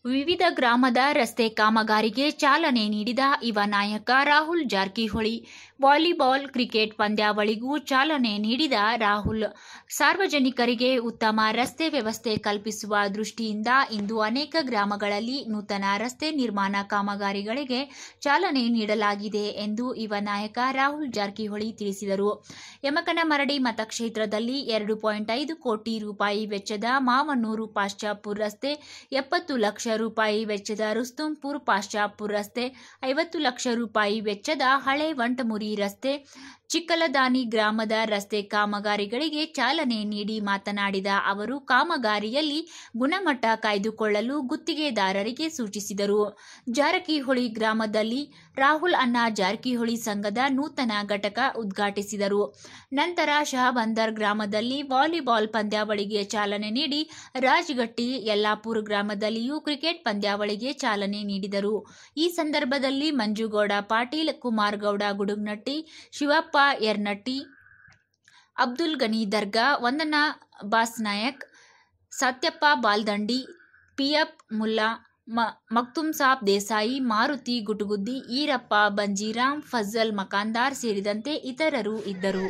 ವಿವಿಧ ಗ್ರಾಮದ ರಸ್ತೆ ಕಾಮಗಾರಿಗೆ ಚಾಲನೆ ನೀಡಿದ ಯುವ ನಾಯಕ ರಾಹುಲ್ ಜಾರಕಿಹೊಳಿ ವಾಲಿಬಾಲ್ ಕ್ರಿಕೆಟ್ ಪಂದ್ಯಾವಳಿಗೂ ಚಾಲನೆ ನೀಡಿದ ರಾಹುಲ್ ಸಾರ್ವಜನಿಕರಿಗೆ ಉತ್ತಮ ರಸ್ತೆ ವ್ಯವಸ್ಥೆ ಕಲ್ಪಿಸುವ ದೃಷ್ಟಿಯಿಂದ ಇಂದು ಅನೇಕ ಗ್ರಾಮಗಳಲ್ಲಿ ನೂತನ ರಸ್ತೆ ನಿರ್ಮಾಣ ಕಾಮಗಾರಿಗಳಿಗೆ ಚಾಲನೆ ನೀಡಲಾಗಿದೆ ಎಂದು ಯುವ ನಾಯಕ ರಾಹುಲ್ ಜಾರಕಿಹೊಳಿ ತಿಳಿಸಿದರು ಯಮಕನಮರಡಿ ಮತಕ್ಷೇತ್ರದಲ್ಲಿ ಎರಡು ಪಾಯಿಂಟ್ ಐದು ಕೋಟಿ ರೂಪಾಯಿ ವೆಚ್ಚದ ಮಾವನೂರು ಪಾಶ್ಚಾಪುರ್ ರಸ್ತೆ ಎಪ್ಪತ್ತು ಲಕ್ಷ ರೂಪಾಯಿ ವೆಚ್ಚದ ರುಸ್ತುಂಪುರ್ ಪಾಶ್ಚಾಪುರ್ ರಸ್ತೆ ಐವತ್ತು ಲಕ್ಷ ರೂಪಾಯಿ ವೆಚ್ಚದ ಹಳೆ ವಂಟಮುರಿ ರಸ್ತೆ ಚಿಕ್ಕಲದಾನಿ ಗ್ರಾಮದ ರಸ್ತೆ ಕಾಮಗಾರಿಗಳಿಗೆ ಚಾಲನೆ ನೀಡಿ ಮಾತನಾಡಿದ ಅವರು ಕಾಮಗಾರಿಯಲ್ಲಿ ಗುಣಮಟ್ಟ ಕಾಯ್ದುಕೊಳ್ಳಲು ಗುತ್ತಿಗೆದಾರರಿಗೆ ಸೂಚಿಸಿದರು ಜಾರಕಿಹೊಳಿ ಗ್ರಾಮದಲ್ಲಿ ರಾಹುಲ್ ಅಣ್ಣ ಜಾರಕಿಹೊಳಿ ಸಂಘದ ನೂತನ ಘಟಕ ಉದ್ಘಾಟಿಸಿದರು ನಂತರ ಶಹಬಂದರ್ ಗ್ರಾಮದಲ್ಲಿ ವಾಲಿಬಾಲ್ ಪಂದ್ಯಾವಳಿಗೆ ಚಾಲನೆ ನೀಡಿ ರಾಜ್ಗಟ್ಟಿ ಯಲ್ಲಾಪುರ ಗ್ರಾಮದಲ್ಲಿಯೂ ಕ್ರಿಕೆಟ್ ಪಂದ್ಯಾವಳಿಗೆ ಚಾಲನೆ ನೀಡಿದರು ಈ ಸಂದರ್ಭದಲ್ಲಿ ಮಂಜುಗೌಡ ಪಾಟೀಲ್ ಕುಮಾರಗೌಡ ಗುಡುಗ್ನಟ್ಟಿ ಶಿವಪ್ಪ ಯರ್ನಟ್ಟಿ ಅಬ್ದುಲ್ ಗನಿ ದರ್ಗಾ ವಂದನಾ ಬಾಸ್ನಾಯಕ್ ಸತ್ಯಪ್ಪ ಬಾಲ್ದಂಡಿ ಪಿಎಫ್ ಮುಲ್ಲಾ ಮ ಮಕ್ತುಮ್ ಸಾಬ್ ದೇಸಾಯಿ ಮಾರುತಿ ಗುಟುಗುದ್ದಿ ಈರಪ್ಪ ಬಂಜೀರಾಮ್ ಫಜಲ್ ಮಕಾಂದಾರ್ ಸೇರಿದಂತೆ ಇತರರು ಇದ್ದರು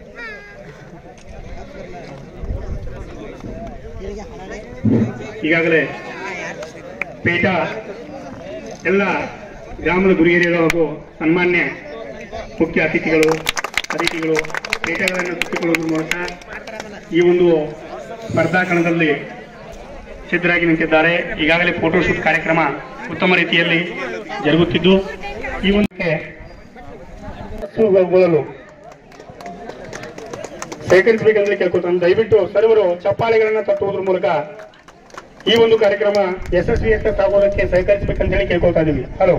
ಈಗಾಗಲೇ ಪೇಟ ಎಲ್ಲ ಗ್ರಾಮದ ಗುರಿಹಿರಿಯರು ಹಾಗೂ ಸನ್ಮಾನ್ಯ ಮುಖ್ಯ ಅತಿಥಿಗಳು ಅತಿಥಿಗಳು ಪೇಟಗಳನ್ನು ಸುತ್ತಿಕೊಳ್ಳುವುದರ ಮೂಲಕ ಈ ಒಂದು ಸ್ಪರ್ಧಾ ಕಣದಲ್ಲಿ ಸಿದ್ಧರಾಗಿ ನಿಂತಿದ್ದಾರೆ ಈಗಾಗಲೇ ಫೋಟೋಶೂಟ್ ಕಾರ್ಯಕ್ರಮ ಉತ್ತಮ ರೀತಿಯಲ್ಲಿ ಜರುಗುತ್ತಿದ್ದು ಈ ಒಂದು ಗೊಳ್ಳಲು ಸಹಕರಿಸಬೇಕಂದ್ರೆ ಕೇಳ್ಕೊತಾನೆ ದಯವಿಟ್ಟು ಸರ್ವರು ಚಪ್ಪಾಳೆಗಳನ್ನ ತಟ್ಟುವುದ್ರ ಮೂಲಕ ಈ ಒಂದು ಕಾರ್ಯಕ್ರಮ ಯಶಸ್ವಿಯತ್ತ ಸಾಗೋದಕ್ಕೆ ಸಹಕರಿಸಬೇಕಂತ ಹೇಳಿ ಕೇಳ್ಕೊಳ್ತಾ ಇದೀವಿ ಹಲೋ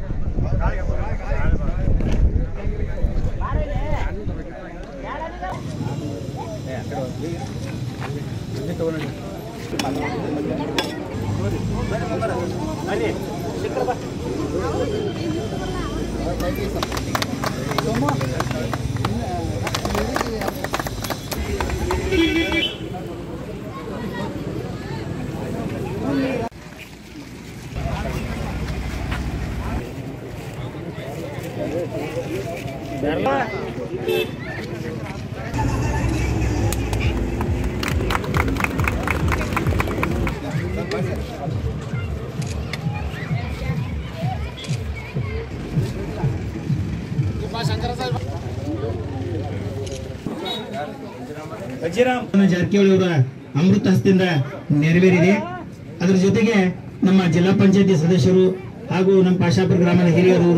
ಜಾರಕಿಹೊಳಿ ಅವರ ಅಮೃತ ಹಸ್ತಿಂದ ನೆರವೇರಿದೆ ಅದರ ಜೊತೆಗೆ ನಮ್ಮ ಜಿಲ್ಲಾ ಪಂಚಾಯತಿ ಸದಸ್ಯರು ಹಾಗೂ ನಮ್ಮ ಪಾಶಾಪುರ ಗ್ರಾಮದ ಹಿರಿಯರು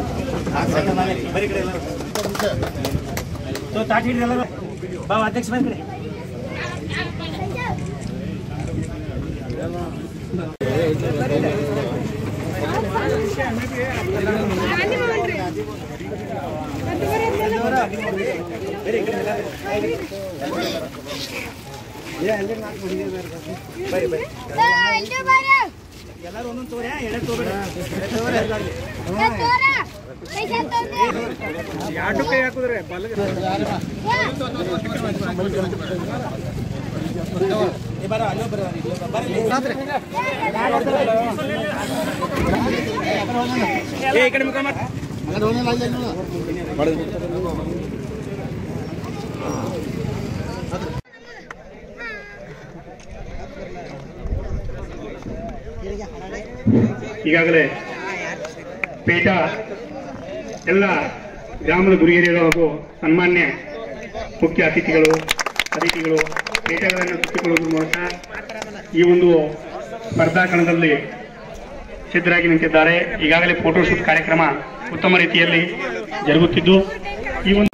ಅಧ್ಯಕ್ಷ ಬಂದ್ರಿ ಎಲ್ಲರೂ ಒಂದೊಂದು ತೋರಿ ಎಡೆ ತೋಬೇಡ ಈ ಕಡೆ ಮುಖ ಮಾಡಿ ಈಗಾಗಲೇ ಪೇಟ ಎಲ್ಲ ಗ್ರಾಮದ ಗುರಿಹಿರಿಯರು ಹಾಗೂ ಸನ್ಮಾನ್ಯ ಮುಖ್ಯ ಅತಿಥಿಗಳು ಅತಿಥಿಗಳು ಪೇಟಗಳನ್ನು ಸುತ್ತಿಕೊಳ್ಳುವುದರ ಮೂಲಕ ಈ ಒಂದು ಸ್ಪರ್ಧಾ ಕಣದಲ್ಲಿ ಸಿದ್ಧರಾಗಿ ನಿಂತಿದ್ದಾರೆ ಈಗಾಗಲೇ ಫೋಟೋಶೂಟ್ ಕಾರ್ಯಕ್ರಮ ಉತ್ತಮ ರೀತಿಯಲ್ಲಿ ಜರುಗುತ್ತಿದ್ದು ಈ ಒಂದು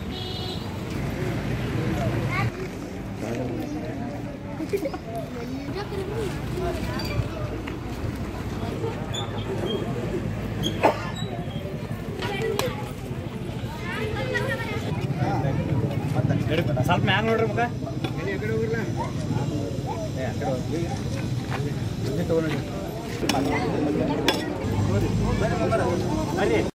ಸ್ವಲ್ಪ ಮ್ಯಾಗ ನೋಡ್ರಿ ಮುಖ ತಗೊಂಡ್ರಿ